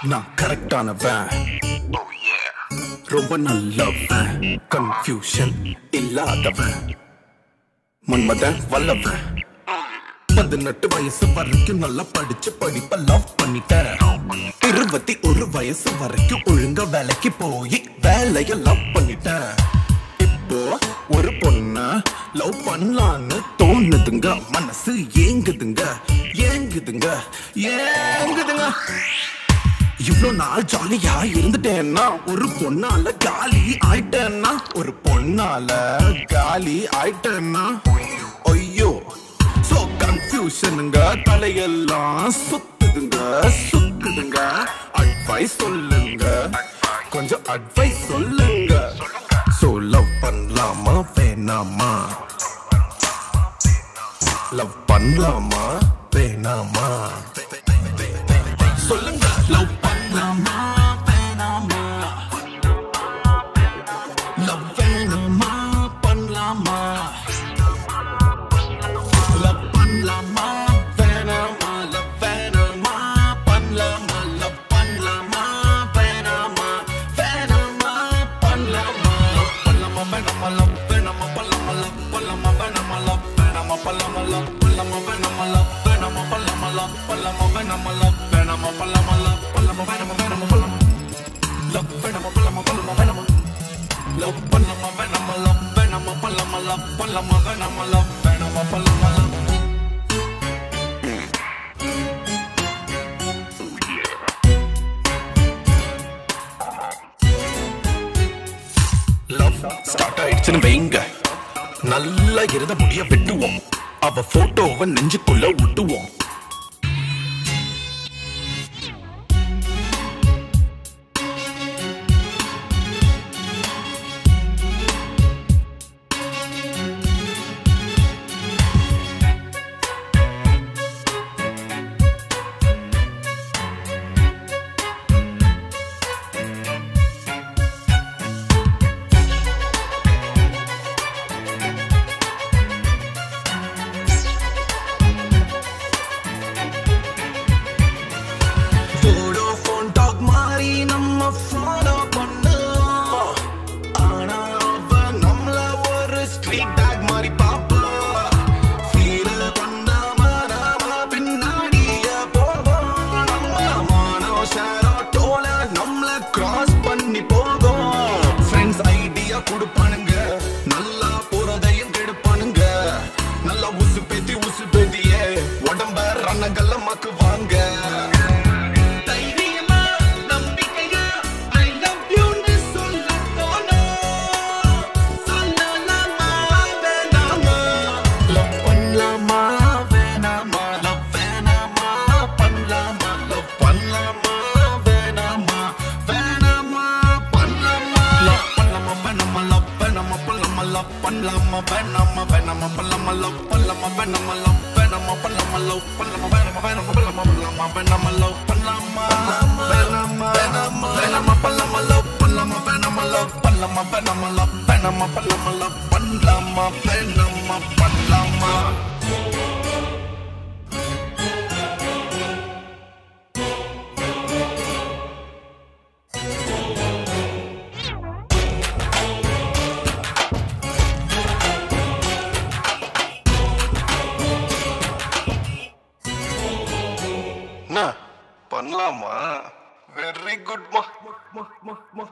நான் கரெக்டானவன் ரொம்ப நல்லவன் கன்ஃபியூஷன் இல்லாதவன் மன்மதன் வல்லவன் பதினெட்டு வயசு வரைக்கும் நல்லா படிச்சு படிப்ப லவ் பண்ணிட்டேன் இருபத்தி ஒரு வயசு வரைக்கும் ஒழுங்கா வேலைக்கு போய் வேலைய லவ் பண்ணிட்டேன் இப்போ ஒரு பொண்ண லவ் பண்ணலான்னு தோணுதுங்க மனசு ஏங்குதுங்க ஏங்குதுங்க ஏங்குதுங்க இவ்வளவு நாள் ஜாலியா இருந்துட்டேன்னா ஒரு பொண்ணால காலி ஆயிட்டேன்னா ஒரு பொண்ணால காலி ஆயிட்டேன்னா ஐயோ சோ கன்ஃபியூஷனுங்க தலையெல்லாம் சுத்துதுங்க சுத்துதுங்க அட்வைஸ் சொல்லுங்க கொஞ்சம் அட்வைஸ் சொல்லுங்க சோ லவ் பண்ணலாமா வேணாமா லவ் பண்ணலாமா வேணாமா சொல்லுங்க லவ் பண்ணலாமா வேணாமா லவ் வேணுமா பண்ணலாமா லவ் பண்ணலாமா வேணாமா லவ் வேணுமா பண்ணலாமா லவ் பண்ணலாமா வேணாமா வேணாமா பண்ணலாமா லவ் பண்ணலாமா வேணாமா லவ் வேணாமா பண்ணலாமா லவ் பண்ணலாமா வேணாமா லவ் வேணாமா பண்ணலாமா லவ் பண்ணலாமா வேணாமா லவ் வேணாமா பண்ணலாமா லவ் பண்ணலாமா வேணாமா லவ் வேணாமா பண்ணலாமா லவ் பண்ணலாமா வேணாமா வேணாமா பண்ணலாமா லவ் வேணாமா பண்ணலாமா பண்ணலாமா வேணாமா லவ் பண்ணலாமா வேணாமா லவ் வேணாமா பண்ணலாமா லவ் பண்ணலாமா வேணாமா லவ் வேணாமா பண்ணலாமா லவ் லவ் ஸ்டார்ட் ஆயிடுச்சுன்னு வைங்க நல்லா இருந்த முடிய வெட்டுவோம் அவ போட்டோவை நெஞ்சுக்குள்ள விட்டுவோம் வோடோஃபோன் டாக் மாதிரி நம்ம ஃபாலோ பண்ணுவோம் ஆனா அவ நம்மள ஒரு ஸ்ட்ரீட் டாக் மாதிரி பாப்பா ஃபீல் பண்ணாம நாம பின்னாடியே போவோம் நம்ம மானோ ஷேரோ டோல நம்மள கிராஸ் பண்ணி போகும் ஃப்ரெண்ட்ஸ் ஐடியா கொடுப்பானுங்க நல்லா போறதையும் கெடுப்பானுங்க நல்லா உசு பேத்தி உசு பேத்தியே உடம்ப ரணங்கல்ல மக்குவாங்க தைரியமா நம்பிக்கையா I love youன்னு சொல்ல தோணும். சொல்லலாமா வேணாமா? Love பண்ணலாமா வேணாமா? Love வேணாமா பண்ணலாமா? Love பண்ணலாமா வேணாமா? வேணாமா பண்ணலாமா? Love பண்ணலாமா வேணாமா? Love வேணாமா பண்ணலாமா? Love பண்ணலாமா வேணாமா? வேணாமா பண்ணலாமா? Love பண்ணலாமா வேணாமா? Love வேணாமா பண்ணலாமா? Love பண்ணலாமா வேணாமா? வேணாமா பண்ணலாமா? பண்ணலாமா வேணாமா? Love பண்ணலாமா வேணாமா? வேணாமா பண்ணலாமா? Love பண்ணலாமா வேணாமா? Love பண்ணலாமா வேணாமா? Love வேணாமா பண்ணலாமா? Love பண்ணலாமா வேணாமா? பண்ணலாமா என்ன பண்ணலாமா வெரி குட்மா